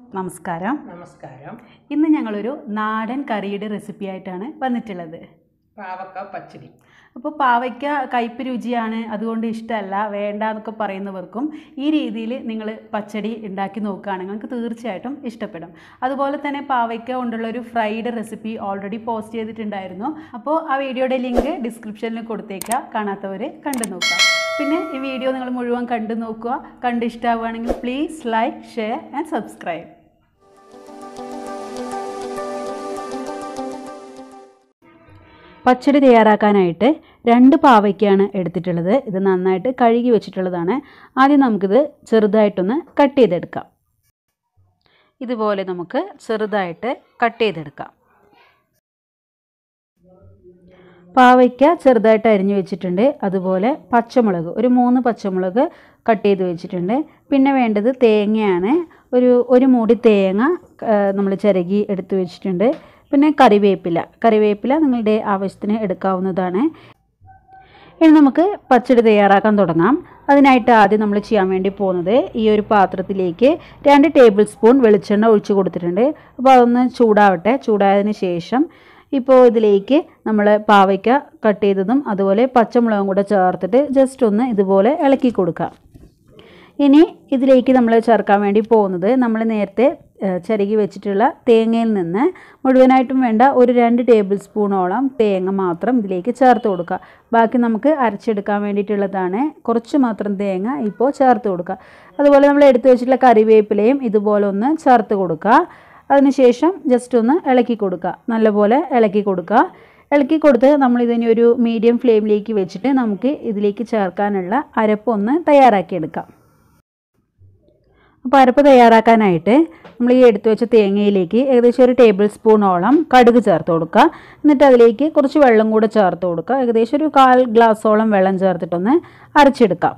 നമസ്കാരം നമസ്കാരം ഇന്ന് ഞങ്ങളൊരു നാടൻ കറിയുടെ റെസിപ്പി ആയിട്ടാണ് വന്നിട്ടുള്ളത് പാവക്ക പച്ചടി അപ്പോൾ പാവയ്ക്ക കയ്പ് രുചിയാണ് അതുകൊണ്ട് ഇഷ്ടമല്ല വേണ്ട എന്നൊക്കെ പറയുന്നവർക്കും ഈ രീതിയിൽ നിങ്ങൾ പച്ചടി ഉണ്ടാക്കി നോക്കുകയാണെങ്കിൽ നിങ്ങൾക്ക് തീർച്ചയായിട്ടും ഇഷ്ടപ്പെടും അതുപോലെ തന്നെ പാവയ്ക്ക കൊണ്ടുള്ള ഒരു ഫ്രൈഡ് റെസിപ്പി ഓൾറെഡി പോസ്റ്റ് ചെയ്തിട്ടുണ്ടായിരുന്നു അപ്പോൾ ആ വീഡിയോയുടെ ലിങ്ക് ഡിസ്ക്രിപ്ഷനിൽ കൊടുത്തേക്കാം കാണാത്തവർ കണ്ടു നോക്കുക പിന്നെ ഈ വീഡിയോ നിങ്ങൾ മുഴുവൻ കണ്ടു നോക്കുക കണ്ട് ഇഷ്ടമാവുകയാണെങ്കിൽ please like share and subscribe pachadi തയ്യാറാക്കാനായിട്ട് രണ്ട് പാവയ്ക്കാണ് എടുത്തിട്ടുള്ളത് ഇത് നന്നായിട്ട് കഴുകി വെച്ചിട്ടുള്ളതാണ് ആദ്യം നമുക്കിത് ചെറുതായിട്ടൊന്ന് കട്ട് ചെയ്തെടുക്കാം ഇതുപോലെ നമുക്ക് ചെറുതായിട്ട് കട്ട് ചെയ്തെടുക്കാം പാവയ്ക്ക ചെറുതായിട്ട് അരിഞ്ഞു വെച്ചിട്ടുണ്ട് അതുപോലെ പച്ചമുളക് ഒരു മൂന്ന് പച്ചമുളക് കട്ട് ചെയ്ത് വെച്ചിട്ടുണ്ട് പിന്നെ വേണ്ടത് തേങ്ങയാണ് ഒരു ഒരു മൂടി തേങ്ങ നമ്മൾ ചിരകി എടുത്ത് വെച്ചിട്ടുണ്ട് പിന്നെ കറിവേപ്പില കറിവേപ്പില നിങ്ങളുടെ ആവശ്യത്തിന് എടുക്കാവുന്നതാണ് ഇനി നമുക്ക് പച്ചടി തയ്യാറാക്കാൻ തുടങ്ങാം അതിനായിട്ട് ആദ്യം നമ്മൾ ചെയ്യാൻ വേണ്ടി പോകുന്നത് ഈ ഒരു പാത്രത്തിലേക്ക് രണ്ട് ടേബിൾ സ്പൂൺ വെളിച്ചെണ്ണ ഒഴിച്ചു കൊടുത്തിട്ടുണ്ട് അപ്പോൾ അതൊന്ന് ചൂടാവട്ടെ ചൂടായതിന് ശേഷം ഇപ്പോൾ ഇതിലേക്ക് നമ്മൾ പാവയ്ക്ക കട്ട് ചെയ്തതും അതുപോലെ പച്ചമുളകും കൂടെ ചേർത്തിട്ട് ജസ്റ്റ് ഒന്ന് ഇതുപോലെ ഇളക്കി കൊടുക്കാം ഇനി ഇതിലേക്ക് നമ്മൾ ചേർക്കാൻ വേണ്ടി പോകുന്നത് നമ്മൾ നേരത്തെ ചിരകി വെച്ചിട്ടുള്ള തേങ്ങയിൽ നിന്ന് മുഴുവനായിട്ടും വേണ്ട ഒരു രണ്ട് ടേബിൾ സ്പൂണോളം തേങ്ങ മാത്രം ഇതിലേക്ക് ചേർത്ത് കൊടുക്കുക ബാക്കി നമുക്ക് അരച്ചെടുക്കാൻ വേണ്ടിയിട്ടുള്ളതാണ് കുറച്ച് മാത്രം തേങ്ങ ഇപ്പോൾ ചേർത്ത് കൊടുക്കുക അതുപോലെ നമ്മൾ എടുത്തു വെച്ചിട്ടുള്ള കറിവേപ്പിലയും ഇതുപോലെ ഒന്ന് ചേർത്ത് കൊടുക്കുക അതിനുശേഷം ജസ്റ്റ് ഒന്ന് ഇളക്കി കൊടുക്കുക നല്ലപോലെ ഇളക്കി കൊടുക്കുക ഇളക്കി കൊടുത്ത് നമ്മൾ ഇതിനെ ഒരു മീഡിയം ഫ്ലെയിമിലേക്ക് വെച്ചിട്ട് നമുക്ക് ഇതിലേക്ക് ചേർക്കാനുള്ള അരപ്പൊന്ന് തയ്യാറാക്കിയെടുക്കാം അപ്പോൾ അരപ്പ് തയ്യാറാക്കാനായിട്ട് നമ്മൾ ഈ എടുത്തു വെച്ച തേങ്ങയിലേക്ക് ഏകദേശം ഒരു ടേബിൾ സ്പൂണോളം കടുക് ചേർത്ത് കൊടുക്കുക എന്നിട്ട് അതിലേക്ക് കുറച്ച് വെള്ളം കൂടെ ചേർത്ത് കൊടുക്കുക ഏകദേശം ഒരു കാൽ ഗ്ലാസ്സോളം വെള്ളം ചേർത്തിട്ടൊന്ന് അരച്ചെടുക്കാം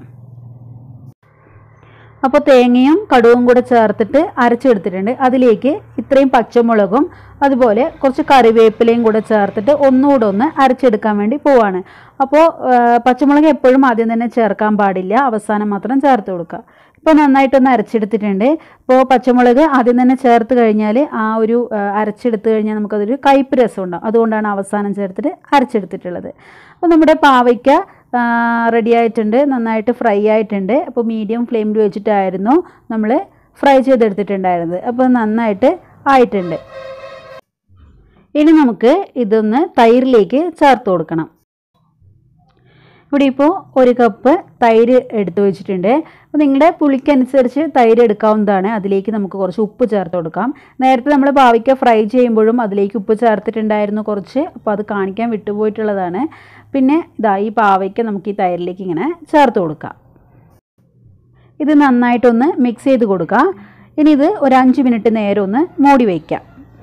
അപ്പോൾ തേങ്ങയും കടുവും കൂടെ ചേർത്തിട്ട് അരച്ചെടുത്തിട്ടുണ്ട് അതിലേക്ക് ഇത്രയും പച്ചമുളകും അതുപോലെ കുറച്ച് കറിവേപ്പിലയും കൂടെ ചേർത്തിട്ട് ഒന്നുകൂടെ ഒന്ന് അരച്ചെടുക്കാൻ വേണ്ടി പോവാണ് അപ്പോൾ പച്ചമുളക് എപ്പോഴും ആദ്യം തന്നെ ചേർക്കാൻ പാടില്ല അവസാനം മാത്രം ചേർത്ത് കൊടുക്കുക ഇപ്പോൾ നന്നായിട്ടൊന്ന് അരച്ചെടുത്തിട്ടുണ്ട് അപ്പോൾ പച്ചമുളക് ആദ്യം തന്നെ ചേർത്ത് കഴിഞ്ഞാൽ ആ ഒരു അരച്ചെടുത്ത് കഴിഞ്ഞാൽ നമുക്കതൊരു കയ്പ്പ് രസം ഉണ്ടാവും അതുകൊണ്ടാണ് അവസാനം ചേർത്തിട്ട് അരച്ചെടുത്തിട്ടുള്ളത് അപ്പോൾ നമ്മുടെ പാവയ്ക്ക റെഡി ആയിട്ടുണ്ട് നന്നായിട്ട് ഫ്രൈ ആയിട്ടുണ്ട് അപ്പോൾ മീഡിയം ഫ്ലെയിമിൽ വെച്ചിട്ടായിരുന്നു നമ്മൾ ഫ്രൈ ചെയ്തെടുത്തിട്ടുണ്ടായിരുന്നത് അപ്പോൾ നന്നായിട്ട് ആയിട്ടുണ്ട് ഇനി നമുക്ക് ഇതൊന്ന് തൈരിലേക്ക് ചേർത്ത് കൊടുക്കണം ഇവിടെ ഇപ്പോൾ ഒരു കപ്പ് തൈര് എടുത്തു വെച്ചിട്ടുണ്ട് അപ്പോൾ നിങ്ങളുടെ പുളിക്കനുസരിച്ച് തൈര് എടുക്കാവുന്നതാണ് അതിലേക്ക് നമുക്ക് കുറച്ച് ഉപ്പ് ചേർത്ത് കൊടുക്കാം നേരത്തെ നമ്മൾ പാവയ്ക്ക ഫ്രൈ ചെയ്യുമ്പോഴും അതിലേക്ക് ഉപ്പ് ചേർത്തിട്ടുണ്ടായിരുന്നു കുറച്ച് അപ്പോൾ അത് കാണിക്കാൻ വിട്ടുപോയിട്ടുള്ളതാണ് പിന്നെ ഇതാ ഈ പാവയ്ക്ക നമുക്ക് ഈ തൈരിലേക്ക് ഇങ്ങനെ ചേർത്ത് കൊടുക്കാം ഇത് നന്നായിട്ടൊന്ന് മിക്സ് ചെയ്ത് കൊടുക്കുക ഇനി ഇത് ഒരു അഞ്ച് മിനിറ്റ് നേരം ഒന്ന് മൂടി വയ്ക്കാം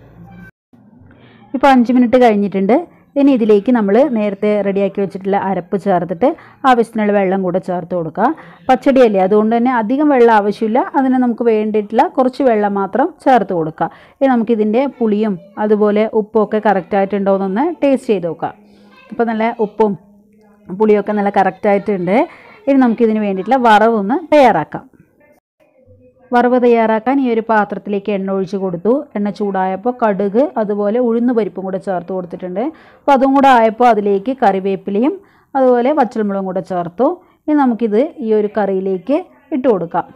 ഇപ്പോൾ അഞ്ച് മിനിറ്റ് കഴിഞ്ഞിട്ടുണ്ട് ഇനി ഇതിലേക്ക് നമ്മൾ നേരത്തെ റെഡിയാക്കി വെച്ചിട്ടുള്ള അരപ്പ് ചേർത്തിട്ട് ആവശ്യത്തിനുള്ള വെള്ളം കൂടെ ചേർത്ത് കൊടുക്കുക പച്ചടിയല്ലേ അതുകൊണ്ട് തന്നെ അധികം വെള്ളം ആവശ്യമില്ല അതിന് നമുക്ക് വേണ്ടിയിട്ടുള്ള കുറച്ച് വെള്ളം മാത്രം ചേർത്ത് കൊടുക്കുക ഇനി നമുക്കിതിൻ്റെ പുളിയും അതുപോലെ ഉപ്പും ഒക്കെ കറക്റ്റായിട്ടുണ്ടോ എന്നൊന്ന് ടേസ്റ്റ് ചെയ്ത് നോക്കാം ഇപ്പോൾ നല്ല ഉപ്പും പുളിയൊക്കെ നല്ല കറക്റ്റായിട്ടുണ്ട് ഇനി നമുക്കിതിന് വേണ്ടിയിട്ടുള്ള വറവൊന്ന് തയ്യാറാക്കാം വറവ് തയ്യാറാക്കാൻ ഈ ഒരു പാത്രത്തിലേക്ക് എണ്ണ ഒഴിച്ച് കൊടുത്തു എണ്ണ ചൂടായപ്പോൾ കടുക് അതുപോലെ ഉഴുന്ന് പരിപ്പും കൂടെ ചേർത്ത് കൊടുത്തിട്ടുണ്ട് അപ്പോൾ അതും കൂടെ ആയപ്പോൾ അതിലേക്ക് കറിവേപ്പിലയും അതുപോലെ പച്ചമുളകും കൂടെ ചേർത്തു ഇനി നമുക്കിത് ഈ ഒരു കറിയിലേക്ക് ഇട്ട് കൊടുക്കാം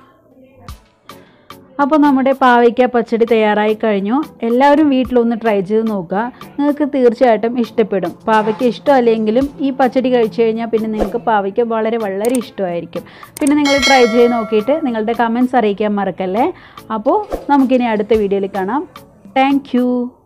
അപ്പോൾ നമ്മുടെ പാവയ്ക്ക പച്ചടി തയ്യാറായി കഴിഞ്ഞു എല്ലാവരും വീട്ടിലൊന്ന് ട്രൈ ചെയ്ത് നോക്കുക നിങ്ങൾക്ക് തീർച്ചയായിട്ടും ഇഷ്ടപ്പെടും പാവയ്ക്ക ഇഷ്ടമല്ലെങ്കിലും ഈ പച്ചടി കഴിച്ചു കഴിഞ്ഞാൽ പിന്നെ നിങ്ങൾക്ക് പാവയ്ക്ക വളരെ വളരെ ഇഷ്ടമായിരിക്കും പിന്നെ നിങ്ങൾ ട്രൈ ചെയ്ത് നോക്കിയിട്ട് നിങ്ങളുടെ കമൻസ് അറിയിക്കാൻ മറക്കല്ലേ അപ്പോൾ നമുക്കിനി അടുത്ത വീഡിയോയിൽ കാണാം താങ്ക്